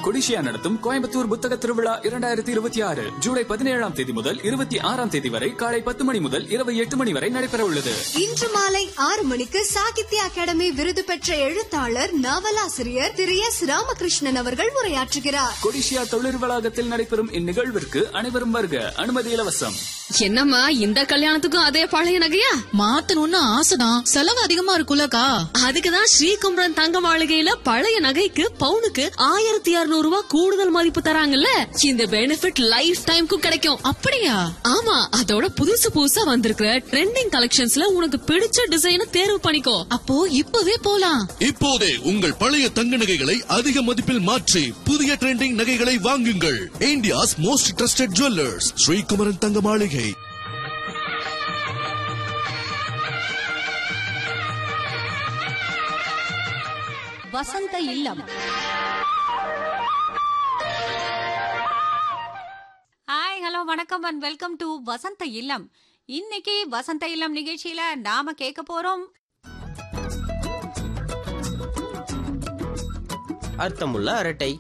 கொடிஷியா நடத்தும் கோயம்புத்தூர் புத்தக திருவிழா இரண்டாயிரத்தி இருபத்தி ஆறு ஜூலை பதினேழாம் தேதி முதல் இருபத்தி ஆறாம் தேதி வரை காலை பத்து மணி முதல் இரவு எட்டு மணி வரை நடைபெற உள்ளது இன்று மாலை ஆறு மணிக்கு சாகித்ய அகாடமி விருது பெற்ற எழுத்தாளர் நாவலாசிரியர் திரு எஸ் ராமகிருஷ்ணன் அவர்கள் உரையாற்றுகிறார் கொடிஷியா தொழில் வளாகத்தில் நடைபெறும் இந்நிகழ்விற்கு அனைவரும் வருக அனுமதி இலவசம் என்னம்மா இந்த கல்யாணத்துக்கும் அதே பழைய நகையா மாத்தணும்னு ஆசைதான் செலவு அதிகமா இருக்குல்லக்கா அதுக்குதான் ஸ்ரீகுமரன் தங்க மாளிகையில பழைய நகைக்கு பவுனுக்கு ஆயிரத்தி இருநூறு ரூபாய் கூடுதல் மதிப்பு தராங்கல்ல இந்த பெனிஃபிட் லைஃப் டைம்க்கும் கிடைக்கும் அப்படியா ஆமா அதோட புதுசு புதுசா வந்திருக்கிற ட்ரெண்டிங் கலெக்ஷன்ஸ்ல உனக்கு பிடிச்ச டிசைனை தேர்வு பண்ணிக்கோ அப்போ இப்பவே போலாம் இப்போதே உங்கள் பழைய தங்க நகைகளை அதிக மதிப்பில் மாற்றி புதிய ட்ரெண்டிங் நகைகளை வாங்குங்கள் India's most trusted jewellers Sri Kumaran Thanga Maligai Vasantha Illam hi hello வணக்கம் and welcome to Vasantha Illam இன்னைக்கு வசந்த இல்லம் நிகழ்ச்சியில நாம கேட்க போறோம் அர்த்தமுள்ள அரட்டை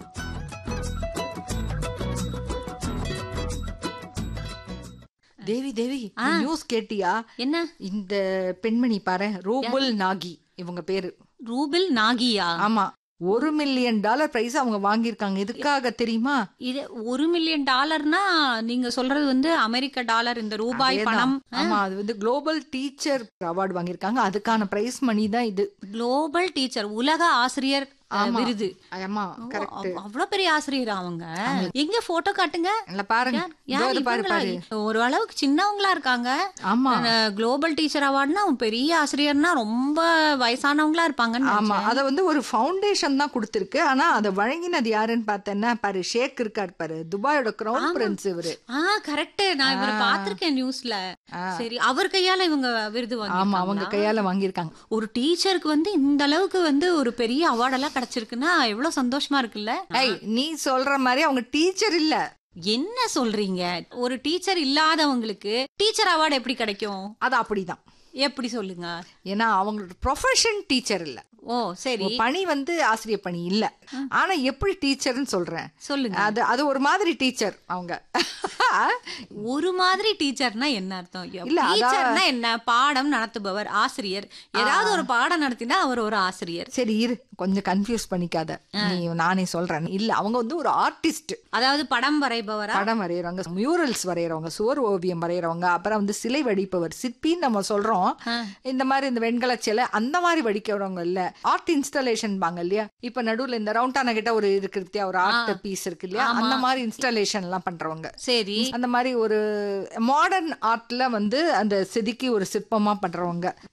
தேவி தேவி ஆ. நியூஸ் கேட்டியா என்ன இந்த பெண்மணி பாரு ரூபுல் நாகி இவங்க பேரு ரூபில் நாகியா ஆமா ஒரு மில்லியன் டாலர் பிரைஸ் அவங்க வாங்கியிருக்காங்க எதுக்காக தெரியுமா இது ஒரு மில்லியன் டாலர்னா நீங்க சொல்றது வந்து அமெரிக்க டாலர் இந்த ரூபாய் அதேதான். பணம் ஆமா அது வந்து குளோபல் டீச்சர் அவார்டு வாங்கியிருக்காங்க அதுக்கான பிரைஸ் மணி தான் இது குளோபல் டீச்சர் உலக ஆசிரியர் அஹ், ஆமா. விருது ஆமா ஓ, கரெக்ட் அவ்- அவ்வளவு பெரிய ஆசிரியர் அவங்க எங்க போட்டோ காட்டுங்க இல்ல பாருங்க யார்- இதோ யார் இது பாரு இவங்களா? பாரு ஒரு அளவுக்கு சின்னவங்களா இருக்காங்க ஆமா குளோபல் டீச்சர் அவார்ட்னா பெரிய ஆசிரியர்னா ரொம்ப வயசானவங்களா இருப்பாங்கன்னு ஆமா நினைச்சேன். அத வந்து ஒரு ஃபவுண்டேஷன் தான் கொடுத்திருக்கு ஆனா அதை வழங்கினது யாருன்னு பார்த்தேன்னா பாரு ஷேக் இருக்காரு பாரு துபாயோட கிரவுன் ஆமா. பிரின்ஸ் இவரு ஆ கரெக்ட் நான் இவரை ஆ. பாத்திருக்கேன் நியூஸ்ல ஆ. சரி அவர் கையால இவங்க விருது ஆமா அவங்க வாங்கி கையால வாங்கியிருக்காங்க ஒரு டீச்சருக்கு வந்து இந்த அளவுக்கு வந்து ஒரு பெரிய அவார்டெல்லாம் கிடைச்சிருக்குன்னா எவ்வளவு சந்தோஷமா இருக்குல்ல ஏய் நீ சொல்ற மாதிரி அவங்க டீச்சர் இல்ல என்ன சொல்றீங்க ஒரு டீச்சர் இல்லாதவங்களுக்கு டீச்சர் அவார்டு எப்படி கிடைக்கும் அது அப்படிதான் எப்படி சொல்லுங்க ஏன்னா அவங்களோட ப்ரொஃபஷன் டீச்சர் இல்ல ஓ சரி உங்க பணி வந்து ஆசிரியர் பணி இல்ல ஆனா எப்படி டீச்சர்னு சொல்றேன் சொல்லுங்க அது அது ஒரு மாதிரி டீச்சர் அவங்க ஒரு மாதிரி டீச்சர்னா என்ன அர்த்தம் இல்ல, அதான்- டீச்சர்னா என்ன பாடம் நடத்துபவர் ஆசிரியர் ஏதாவது ஒரு பாடம் நடத்தினா அவர் ஒரு ஆசிரியர் சரி இரு கொஞ்சம் கன்ஃபியூஸ் பண்ணிக்காத நீ நானே சொல்றேன் இல்ல அவங்க வந்து ஒரு ஆர்டிஸ்ட் அதாவது படம் வரைபவரா படம் வரைகிறவங்க மியூரல்ஸ் வரைகிறவங்க சுவர் ஓவியம் வரைகிறவங்க அப்புறம் வந்து சிலை வடிப்பவர் சிற்பின்னு நம்ம சொல்றோம் இந்த மாதிரி இந்த வெண்கல சிலை அந்த மாதிரி வடிக்கிறவங்க இல்ல ஆர்ட் இன்ஸ்டாலேஷன் பாங்க இல்லையா இப்ப நடுவுல இந்த ரவுண்டான கிட்ட ஒரு இருக்கு இல்லையா ஒரு ஆர்ட் பீஸ் இருக்கு இல்லையா ஆமா. அந்த மாதிரி இன்ஸ்டாலேஷன் எல்லாம் பண்றவங்க சரி அந்த மாதிரி ஒரு மாடர்ன் ஆர்ட்ல வந்து அந்த செதுக்கி ஒரு சிற்பமா பண்றவங்க